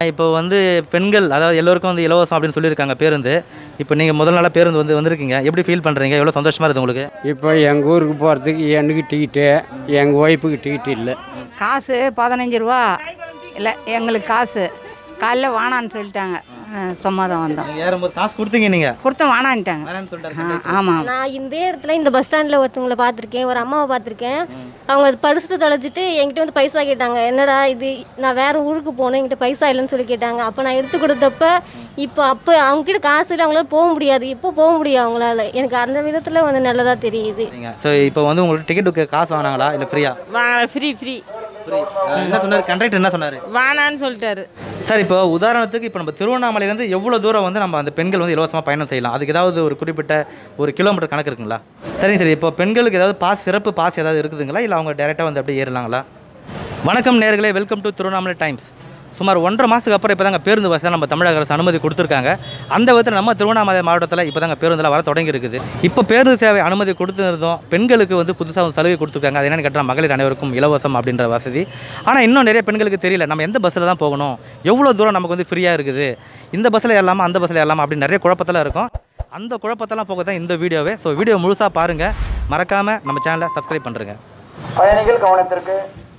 இப்போ வந்து பெண்கள் அதாவது எல்லோருக்கும் வந்து இலவசம் அப்படின்னு சொல்லியிருக்காங்க பேருந்து இப்போ நீங்கள் முதல் நாளாக பேருந்து வந்து வந்திருக்கீங்க எப்படி ஃபீல் பண்ணுறீங்க எவ்வளோ சந்தோஷமாக இருக்குது உங்களுக்கு இப்போ எங்கள் ஊருக்கு போகிறதுக்கு எனக்கு டிக்கெட்டு எங்கள் ஒய்ஃபுக்கு டிக்கெட் இல்லை காசு பதினஞ்சு ரூபா இல்லை எங்களுக்கு காசு காலைல வானான்னு சொல்லிட்டாங்க ஆ, சும்மா தான் வந்தோம் நீங்கள் ஏறும்போது காசு கொடுத்தீங்க நீங்கள் கொடுத்தோம் வானான்ட்டாங்க வேணான்னு ஆ சொல்லிட்டாரு ஆமாம் நான் இந்த இடத்துல இந்த பஸ் ஸ்டாண்டில் ஒருத்தவங்களை பார்த்துருக்கேன் ஒரு அம்மாவை பார்த்துருக்கேன் அவங்க பரிசு தொலைச்சிட்டு என்கிட்ட வந்து பைசா கேட்டாங்க என்னடா இது நான் வேற ஊருக்கு போனேன் என்கிட்ட பைசா இல்லைன்னு சொல்லி கேட்டாங்க அப்போ நான் எடுத்து கொடுத்தப்ப இப்போ அப்போ அவங்ககிட்ட காசு இல்லை அவங்களால போக முடியாது இப்போ போக முடியும் அவங்களால எனக்கு அந்த விதத்தில் வந்து நல்லதாக தெரியுது ஸோ இப்போ வந்து உங்களுக்கு டிக்கெட்டுக்கு காசு வாங்கினாங்களா இல்லை ஃப்ரீயா வா ஃப்ரீ ஃப்ரீ என்ன சொன்னார் கண்டக்டர் என்ன சொன்னார் வானான்னு சொல்லிட்டாரு சார் இப்போ உதாரணத்துக்கு இப்போ நம்ம திருவண்ணாமலையிலேருந்து எவ்வளோ தூரம் வந்து நம்ம அந்த பெண்கள் வந்து இலவசமாக பயணம் செய்யலாம் அதுக்கு ஏதாவது ஒரு குறிப்பிட்ட ஒரு கிலோமீட்டர் கணக்கு இருக்குங்களா சரிங்க சரி இப்போ பெண்களுக்கு ஏதாவது பாஸ் சிறப்பு பாஸ் ஏதாவது இருக்குதுங்களா இல்லை அவங்க டேரெக்டாக வந்து அப்படியே ஏறலாங்களா வணக்கம் நேர்களே வெல்கம் டு திருவண்ணாமலை டைம்ஸ் சுமார் ஒன்றரை மாதத்துக்கு அப்புறம் இப்போ தாங்க பேருந்து வசதி நம்ம தமிழக அரசு அனுமதி கொடுத்துருக்காங்க அந்த விதத்தில் நம்ம திருவண்ணாமலை மாவட்டத்தில் இப்போ தாங்க பேருந்தில் வர தொடங்கி இருக்குது இப்போ பேருந்து சேவை அனுமதி கொடுத்துருந்தோம் பெண்களுக்கு வந்து புதுசாக ஒரு சலுகை கொடுத்துருக்காங்க அது என்னென்னு கேட்டால் மகளிர் அனைவருக்கும் இலவசம் அப்படின்ற வசதி ஆனால் இன்னும் நிறைய பெண்களுக்கு தெரியல நம்ம எந்த பஸ்ஸில் தான் போகணும் எவ்வளோ தூரம் நமக்கு வந்து ஃப்ரீயாக இருக்குது இந்த பஸ்ஸில் ஏறலாமா அந்த பஸ்ஸில் ஏறலாமா அப்படின்னு நிறைய குழப்பத்தில் இருக்கும் அந்த குழப்பத்தெல்லாம் போக தான் இந்த வீடியோவே ஸோ வீடியோ முழுசாக பாருங்கள் மறக்காமல் நம்ம சேனலை சப்ஸ்கிரைப் பண்ணுறேங்க பயணிகள் கவனத்திற்கு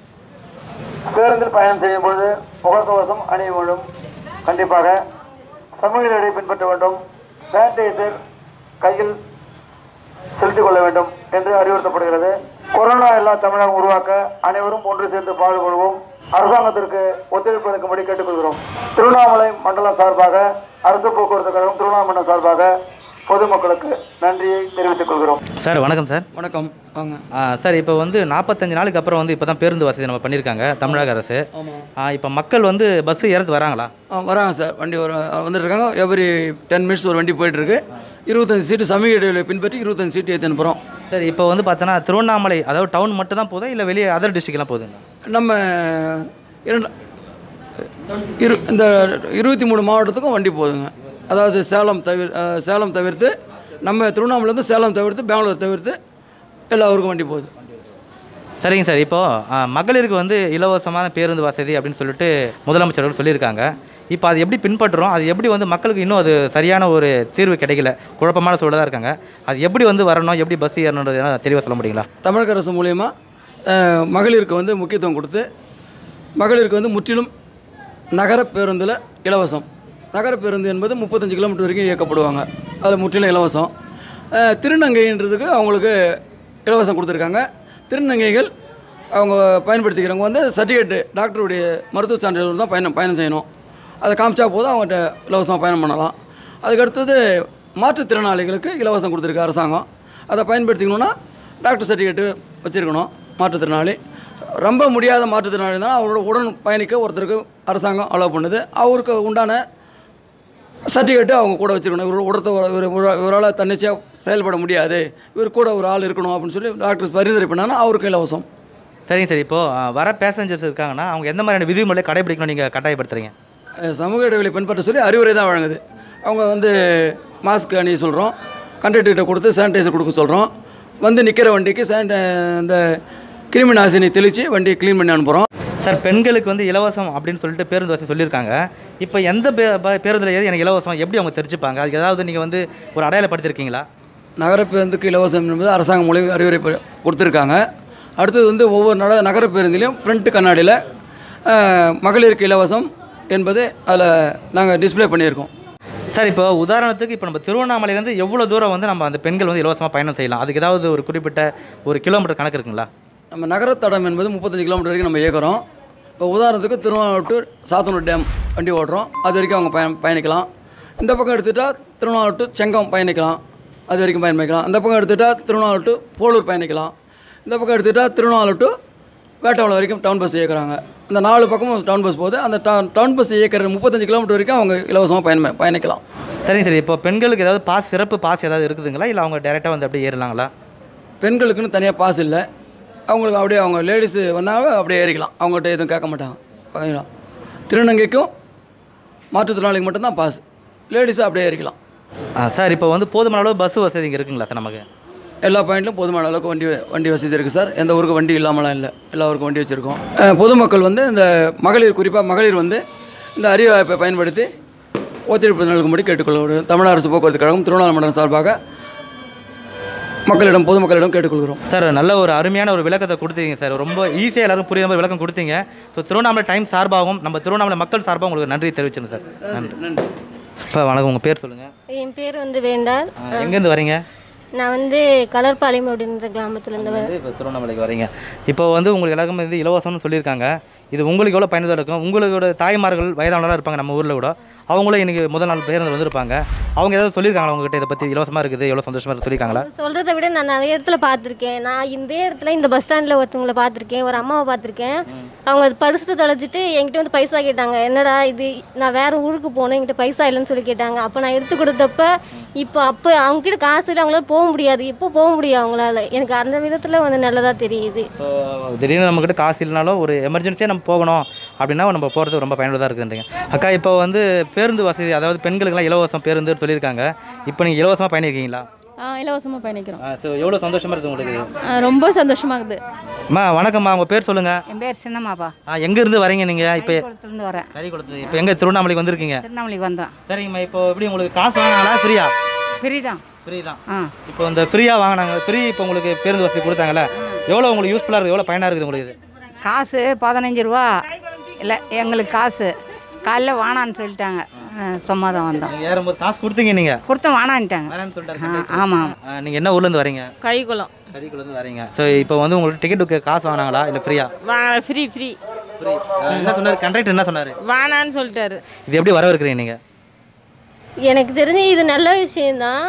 பேருந்தில் பயணம் செய்யும் பொழுது முகக்கவசம் அணிய வேண்டும் கண்டிப்பாக சமூக இடைவெளியை பின்பற்ற வேண்டும் சானிடைசர் கையில் செலுத்திக் கொள்ள வேண்டும் என்று அறிவுறுத்தப்படுகிறது கொரோனா இல்லா தமிழகம் உருவாக்க அனைவரும் ஒன்று சேர்ந்து பாடுபடுவோம் அரசாங்கத்திற்கு ஒத்துழைப்பு அளிக்கும்படி கேட்டுக்கொள்கிறோம் திருவண்ணாமலை மண்டலம் சார்பாக அரசு போக்குவரத்து கழகம் திருவண்ணாமலை மண்டலம் சார்பாக பொதுமக்களுக்கு நன்றியை தெரிவித்துக் கொள்கிறோம் சார் வணக்கம் சார் வணக்கம் வாங்க ஆ, சார் இப்போ வந்து நாற்பத்தஞ்சு நாளுக்கு அப்புறம் வந்து இப்போ தான் பேருந்து வசதி நம்ம பண்ணியிருக்காங்க தமிழக அரசு ஆமாம் ஆ, இப்போ மக்கள் வந்து பஸ்ஸு ஏறது வராங்களா ஆ வராங்க சார் வண்டி வர வந்துட்டு இருக்காங்க எவ்ரி டென் மினிட்ஸ் ஒரு வண்டி போயிட்டுருக்கு இருபத்தஞ்சு சீட்டு சமூக இடைவெளியை பின்பற்றி இருபத்தஞ்சு சீட்டு ஏற்றி அனுப்புகிறோம் சார் இப்போ வந்து பார்த்தோன்னா திருவண்ணாமலை அதாவது டவுன் மட்டும் தான் போதா இல்லை வெளியே அதர் டிஸ்ட்ரிக்ட்லாம் போகுதுங்க நம்ம இரண்டு இரு இந்த இருபத்தி மூணு மாவட்டத்துக்கும் வண்டி போகுதுங்க அதாவது சேலம் தவிர அஹ், சேலம் தவிர்த்து நம்ம திருவண்ணாமலேருந்து சேலம் தவிர்த்து பெங்களூர் தவிர்த்து எல்லா ஊருக்கும் வண்டி போகுது சரிங்க சார் இப்போது மகளிருக்கு வந்து இலவசமான பேருந்து வசதி அப்படின்னு சொல்லிட்டு முதலமைச்சர் அவர்கள் சொல்லியிருக்காங்க இப்போ அது எப்படி பின்பற்றுறோம் அது எப்படி வந்து மக்களுக்கு இன்னும் அது சரியான ஒரு தீர்வு கிடைக்கல குழப்பமான சூழலாக தான் இருக்காங்க அது எப்படி வந்து வரணும் எப்படி பஸ் ஏறணுன்றது தெளிவாக சொல்ல முடியுங்களா தமிழக அரசு மூலயமா அஹ், மகளிருக்கு வந்து முக்கியத்துவம் கொடுத்து மகளிருக்கு வந்து முற்றிலும் நகர பேருந்தில் இலவசம் நகர பேருந்து என்பது முப்பத்தஞ்சு கிலோமீட்டர் வரைக்கும் இயக்கப்படுவாங்க அதில் முற்றிலும் இலவசம் அஹ், திருநங்கைன்றதுக்கு அவங்களுக்கு இலவசம் கொடுத்துருக்காங்க திருநங்கைகள் அவங்க பயன்படுத்திக்கிறவங்க வந்து சர்டிஃபிகேட்டு டாக்டருடைய மருத்துவ சான்றிதழ் தான் பயணம் பயணம் செய்யணும் அதை காமிச்சா போதும் அவங்கள்ட்ட இலவசமாக பயணம் பண்ணலாம் அதுக்கடுத்தது மாற்றுத்திறனாளிகளுக்கு இலவசம் கொடுத்துருக்கு அரசாங்கம் அதை பயன்படுத்திக்கணுன்னா டாக்டர் சர்டிஃபிகேட்டு வச்சுருக்கணும் மாற்றுத்திறனாளி ரொம்ப முடியாத மாற்றுத்திறனாளி தான் அவரோட உடன் பயணிக்க ஒருத்தருக்கு அரசாங்கம் அலோவ் பண்ணுது அவருக்கு உண்டான சர்டிஃபிகேட்டு அவங்க கூட வச்சுருக்கணும் இவர் ஒருத்தர் இவர் இவர்- இவரால் தன்னிச்சையாக செயல்பட முடியாது இவர் கூட ஒரு ஆள் இருக்கணும் அப்படின்னு சொல்லி டாக்டர் பரிந்துரை பண்ணாங்கன்னா அவருக்கு இலவசம் சரிங்க சார் இப்போது வர பேசஞ்சர்ஸ் இருக்காங்கன்னா அவங்க எந்த மாதிரியான விதிமுறை கடைபிடிக்கணும் நீங்கள் கட்டாயப்படுத்துறீங்க அஹ் சமூக இடைவெளி பின்பற்ற சொல்லி அறிவுரை தான் வழங்குது அவங்க வந்து மாஸ்க் அணிய சொல்கிறோம் கண்டக்டர்கிட்ட கொடுத்து சானிடைசர் கொடுக்க சொல்கிறோம் வந்து நிற்கிற வண்டிக்கு சானிடை இந்த கிருமி நாசினி தெளித்து வண்டியை க்ளீன் பண்ணி அனுப்புகிறோம் சார் பெண்களுக்கு வந்து இலவசம் அப்படின்னு சொல்லிட்டு பேருந்து வசதி சொல்லியிருக்காங்க இப்போ எந்த பே ப- பேருந்துல ஏறி எனக்கு இலவசம் எப்படி அவங்க தெரிஞ்சுப்பாங்க அதுக்கு ஏதாவது நீங்கள் வந்து ஒரு அடையாளப்படுத்திருக்கீங்களா நகர பேருந்துக்கு இலவசம் என்பது அரசாங்கம் மூலியம் அறிவுரை ப- கொடுத்துருக்காங்க அடுத்தது வந்து ஒவ்வொரு நட நகர பேருந்திலையும் ஃப்ரண்ட் கண்ணாடியில் அஹ், மகளிருக்கு இலவசம் என்பது அதில் நாங்கள் டிஸ்ப்ளே பண்ணியிருக்கோம் சார் இப்போ உதாரணத்துக்கு இப்போ நம்ம திருவண்ணாமலையிலேருந்து எவ்வளோ தூரம் வந்து நம்ம அந்த பெண்கள் வந்து இலவசமாக பயணம் செய்யலாம் அதுக்கு ஏதாவது ஒரு குறிப்பிட்ட ஒரு கிலோமீட்டர் கணக்கு இருக்குங்களா நம்ம நகரத்தடம் என்பது முப்பத்தஞ்சு கிலோமீட்டர் வரைக்கும் நம்ம இயக்குறோம் இப்போ உதாரணத்துக்கு திருவண்ணாமலை டு சாத்தனூர் டேம் வண்டி ஓட்டுறோம் அது வரைக்கும் அவங்க பயன் பயணிக்கலாம் இந்த பக்கம் எடுத்துட்டா திருவண்ணாமலை டு செங்கம் பயணிக்கலாம் அது வரைக்கும் பயணிக்கலாம் இந்த பக்கம் எடுத்துட்டா திருவண்ணாமலை டு போலூர் பயணிக்கலாம் இந்த பக்கம் எடுத்துட்டா திருவண்ணாமலை டு வேட்டவளம் வரைக்கும் டவுன் பஸ் இயக்குறாங்க இந்த நாலு பக்கமும் டவுன் பஸ் போகுது அந்த டவுன் டவுன் பஸ் இயக்கிற முப்பத்தஞ்சு கிலோமீட்டர் வரைக்கும் அவங்க இலவசமாக பயண பயணிக்கலாம் சரிங்க சரி இப்போ பெண்களுக்கு ஏதாவது பாஸ் சிறப்பு பாஸ் ஏதாவது இருக்குதுங்களா இல்லை அவங்க டேரெக்டாக வந்து அப்படியே ஏறலாங்களா பெண்களுக்குன்னு தனியாக பாஸ் இல்லை அவங்களுக்கு அப்படியே அவங்க லேடிஸு வந்தாலும் அப்படியே ஏறிக்கலாம் அவங்ககிட்ட எதுவும் கேட்க மாட்டாங்க பண்ணிக்கலாம் திருநங்கைக்கும் மாற்றுத்திறனாளிக்கு மட்டும்தான் பாஸ் லேடிஸு அப்படியே ஏறிக்கலாம் ஆ சார் இப்போ வந்து போதுமான அளவு பஸ் வசதி இங்கே இருக்குங்களா சார் நமக்கு எல்லா பாயிண்ட்லையும் போதுமான அளவுக்கு வண்டி வண்டி வசதி இருக்குது சார் எந்த ஊருக்கு வண்டி இல்லாமலாம் இல்லை எல்லா ஊருக்கும் வண்டி வச்சுருக்கோம் அஹ், பொதுமக்கள் வந்து இந்த மகளிர் குறிப்பாக மகளிர் வந்து இந்த அரிய வாய்ப்பை பயன்படுத்தி ஒத்துழைப்பு நல்கும்படி கேட்டுக்கொள்கிறோம் தமிழக அரசு போக்குவரத்து கழகம் திருவண்ணாமலை மண்டலம் சார்பாக மக்களிடம் பொதுமக்களிடம் கேட்டுக்கொள்கிறோம் சார் நல்ல ஒரு அருமையான ஒரு விளக்கத்தை கொடுத்தீங்க சார் ரொம்ப ஈஸியாக எல்லாரும் புரியுற மாதிரி விளக்கம் கொடுத்தீங்க ஸோ திருவண்ணாமலை டைம் சார்பாகவும் நம்ம திருவண்ணாமலை மக்கள் சார்பாகவும் உங்களுக்கு நன்றி தெரிவிச்சிருங்க சார் நன்றி இப்போ வணக்கம் உங்கள் பேர் சொல்லுங்கள் என் பேர் வந்து வேண்டால் எங்கேருந்து வரீங்க நான் வந்து கலர்பாளையம் அப்படின்ற கிராமத்துலேருந்து வரேன் வந்து இப்போ திருவண்ணாமலைக்கு வரீங்க இப்போ வந்து உங்களுக்கு எல்லாருமே வந்து இலவசம்னு சொல்லியிருக்காங்க இது உங்களுக்கு எவ்வளோ பயனுள்ளதாக இருக்கும் உங்களோட தாய்மார்கள் வயதானவராக இருப்பாங்க நம்ம ஊரில் கூட அவங்களும் இன்றைக்கி முதல் நாள் பேருந்து வந்திருப்பாங்க அவங்க ஏதாவது சொல்லியிருக்காங்களா உங்ககிட்ட இதை பற்றி இலவசமாக இருக்குது எவ்வளோ சந்தோஷமாக இருக்குது சொல்லியிருக்காங்களா சொல்கிறத விட நான் நிறைய இடத்துல பார்த்துருக்கேன் நான் இந்த இடத்துல இந்த பஸ் ஸ்டாண்டில் ஒருத்தவங்களை பார்த்துருக்கேன் ஒரு அம்மாவை பார்த்துருக்கேன் அவங்க பரிசு தொலைச்சிட்டு என்கிட்ட வந்து பைசா கேட்டாங்க என்னடா இது நான் வேறு ஊருக்கு போனேன் என்கிட்ட பைசா இல்லைன்னு சொல்லி கேட்டாங்க அப்போ நான் எடுத்து கொடுத்தப்ப இப்போ அப்போ அவங்ககிட்ட காசு இல்லை அவங்களால போக முடியாது இப்போ போக முடியும் அவங்களால எனக்கு அந்த விதத்தில் வந்து நல்லதாக தெரியுது ஸோ திடீர்னு நம்மக்கிட்ட காசு இல்லைனாலும் ஒரு எமர்ஜென்சியாக நம்ம போகணும் அப்படின்னா நம்ம போகிறது ரொம்ப பயனுள்ளதாக இருக்குதுன்றீங்க அக்கா இப்போ வந்து பேருந்து வசதி அதாவது பெண்களுக்கெல்லாம் இலவசம் பேருந்துன்னு சொல்லியிருக்காங்க இப்போ நீங்கள் இலவசமாக பயணிருக்கீங்களா ஆ இலவசமாக பயணிக்கிறோம் ஸோ எவ்வளோ சந்தோஷமாக இருக்குது உங்களுக்கு ஆ, ரொம்ப சந்தோஷமாக இருக்குது அம்மா வணக்கம்மா உங்கள் பேர் சொல்லுங்கள் என் பேர் சின்னம்மாப்பா எங்கேருந்து வரீங்க நீங்கள் இப்போ குளத்துலேருந்து வரேன் கறி கொடுத்து இப்போ எங்கே திருவண்ணாமலைக்கு வந்திருக்கீங்க திருவண்ணாமலைக்கு வந்தோம் சரிங்கம்மா இப்போ எப்படி உங்களுக்கு காசு வாங்கினாங்களா ஃப்ரீயா ஃப்ரீ தான் ஃப்ரீ தான் ஆ இப்போ இந்த ஃப்ரீயாக வாங்கினாங்க ஃப்ரீ இப்போ உங்களுக்கு பேருந்து வசதி கொடுத்தாங்கல்ல எவ்வளோ உங்களுக்கு யூஸ்ஃபுல்லாக இருக்குது எவ்வளோ பயனாக இருக்குது உங்களுக்கு இது காசு பதினஞ்சு ரூபா இல்லை எங்களுக்கு காசு காலைல வானான்னு சொல்லிட்டாங்க ஆ, சும்மா தான் வந்தோம் நீங்கள் ஏறும்போது காசு கொடுத்தீங்க நீங்கள் கொடுத்தோம் வானான்ட்டாங்க வேணான்னு ஆ சொல்லிட்டாரு ஆமாம் நீங்கள் என்ன ஊர்லேருந்து வரீங்க கைக்குளம் கறிக்குள்ளேருந்து வரீங்க ஸோ இப்போ வந்து உங்களுக்கு டிக்கெட்டுக்கு காசு வாங்கினாங்களா இல்லை ஃப்ரீயா வாங்க ஃப்ரீ ஃப்ரீ ஃப்ரீ என்ன சொன்னார் கண்டக்டர் என்ன சொன்னார் வானான்னு சொல்லிட்டாரு இது எப்படி வரவேற்கிறீங்க நீங்கள் எனக்கு தெரிஞ்சு இது நல்ல விஷயந்தான்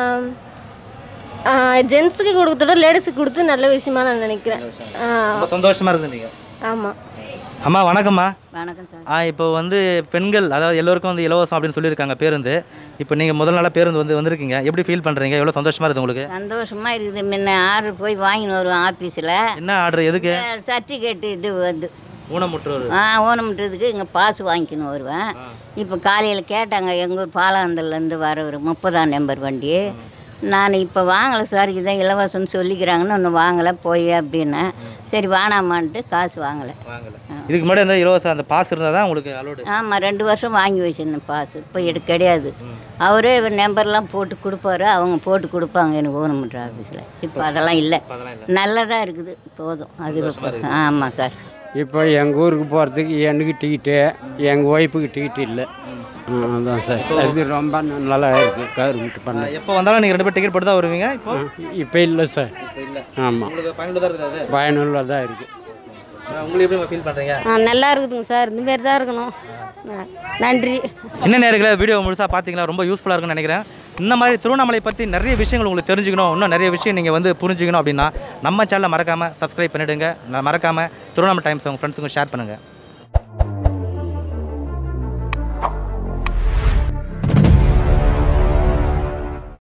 ஜென்ஸுக்கு கொடுத்தோட லேடிஸுக்கு கொடுத்து நல்ல விஷயமா நான் நினைக்கிறேன் ரொம்ப சந்தோஷமாக இருக்குது நீங்கள் ஆமாம் அம்மா வணக்கம்மா வணக்கம் சார் ஆ இப்போ வந்து பெண்கள் அதாவது எல்லோருக்கும் வந்து இலவசம் அப்படின்னு சொல்லியிருக்காங்க பேருந்து இப்போ நீங்கள் முதல் நாளாக பேருந்து வந்து வந்திருக்கீங்க எப்படி ஃபீல் பண்ணுறீங்க எவ்வளோ சந்தோஷமாக இருக்குது உங்களுக்கு சந்தோஷமா இருக்குது முன்ன ஆர்டர் போய் வாங்கின்னு வருவோம் ஆஃபீஸில் என்ன ஆர்டர் எதுக்கு சர்டிஃபிகேட்டு இது வந்து ஊனமுற்றோர் ஆ ஓனம்ன்றதுக்கு இங்கே பாஸ் வாங்கிக்கின்னு வருவேன் இப்போ காலையில் கேட்டாங்க எங்கள் ஊர் பாலாந்தல்லேருந்து வர ஒரு முப்பதாம் நம்பர் வண்டி நான் இப்போ வாங்கலை சார் இதான் இலவசம்னு சொல்லிக்கிறாங்கன்னு ஒன்று வாங்கலை போய் அப்படின்னேன் சரி வேணாமான்ட்டு காசு வாங்கலை வாங்கல இதுக்கு முன்னாடி அந்த இலவசம் அந்த பாஸ் இருந்தால் தான் உங்களுக்கு அலோடு ஆமாம் ரெண்டு வருஷம் வாங்கி வச்சிருந்தேன் பாஸ் இப்போ எனக்கு கிடையாது அவரே நம்பர்லாம் போட்டு கொடுப்பாரு அவங்க போட்டு கொடுப்பாங்க எனக்கு ஊனமுற்ற ஆஃபீஸில் இப்போ அதெல்லாம் இல்லை அதெல்லாம் இல்லை நல்லதாக இருக்குது போதும் அது ஆமாம் சார் இப்போ எங்கள் ஊருக்கு போகிறதுக்கு எனக்கு டிக்கெட்டு எங்கள் ஒய்ஃபுக்கு டிக்கெட் இல்லை ஆ, அதான் சார் அது ரொம்ப நல்லா இருக்குது கவர்மெண்ட் பண்ண எப்போ வந்தாலும் நீங்கள் ரெண்டு பேர் டிக்கெட் போட்டு தான் வருவீங்க இப்போ இப்போ இல்லை சார் இப்போ இல்லை ஆமாம் உங்களுக்கு பயனுள்ளதாக இருக்குது அது பயனுள்ளதாக இருக்குது ஆ, உங்களுக்கு எப்படி ஃபீல் பண்ணுறீங்க நல்லா இருக்குதுங்க சார் இந்த மாரி தான் இருக்கணும் நன்றி என்ன நேரங்களே வீடியோ முழுசாக பார்த்தீங்களா ரொம்ப யூஸ்ஃபுல்லாக இருக்கும்னு நினைக்கிறேன் இந்த மாதிரி திருவண்ணாமலை பற்றி நிறைய விஷயங்கள் உங்களுக்கு தெரிஞ்சுக்கணும் இன்னும் நிறைய விஷயம் நீங்கள் வந்து புரிஞ்சுக்கணும் அப்படின்னா நம்ம சேனலை மறக்காமல் சப்ஸ்கிரைப் பண்ணிவிடுங்க மறக்காமல் திருவண்ணாமலை டைம்ஸ் உங்கள் ஃப்ரெண்ட்ஸுக்கும் ஷேர் பண்ணுங்கள்